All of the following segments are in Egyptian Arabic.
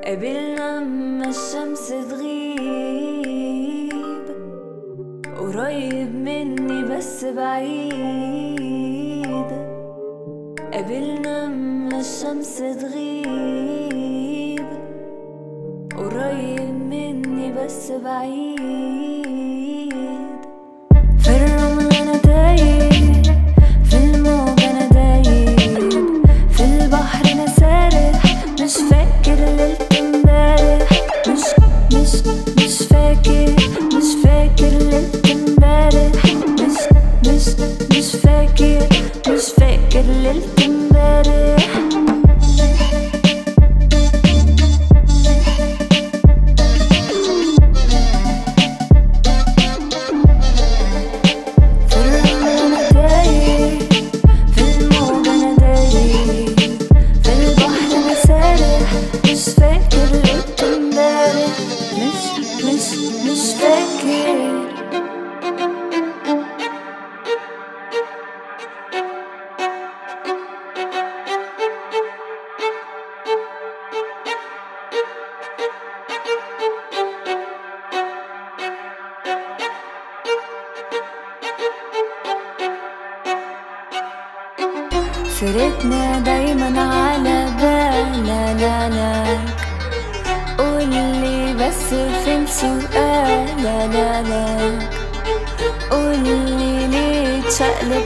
قابلنا اما الشمس تغيب قريب مني بس بعيد قابلنا اما الشمس تغيب قريب مني بس بعيد في الرمل انا تايه في الموج انا دايب في البحر انا سارح مش فاكر ليلة امبارح مش مش مش فاكر مش فاكر ليلة امبارح مش مش مش فاكر مش فاكر ليلة امبارح في الرمل انا تايه في الموج انا دايب في البحر انا سارح مش فاكر ليلة امبارح مش مش مش فاكر سيرتنا دايما على بالك قولي بس فين سؤالك قولي ليه تشقلب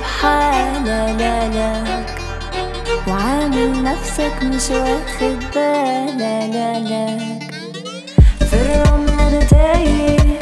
حالك وعامل نفسك مش واخد بالك في الرمل انا تايه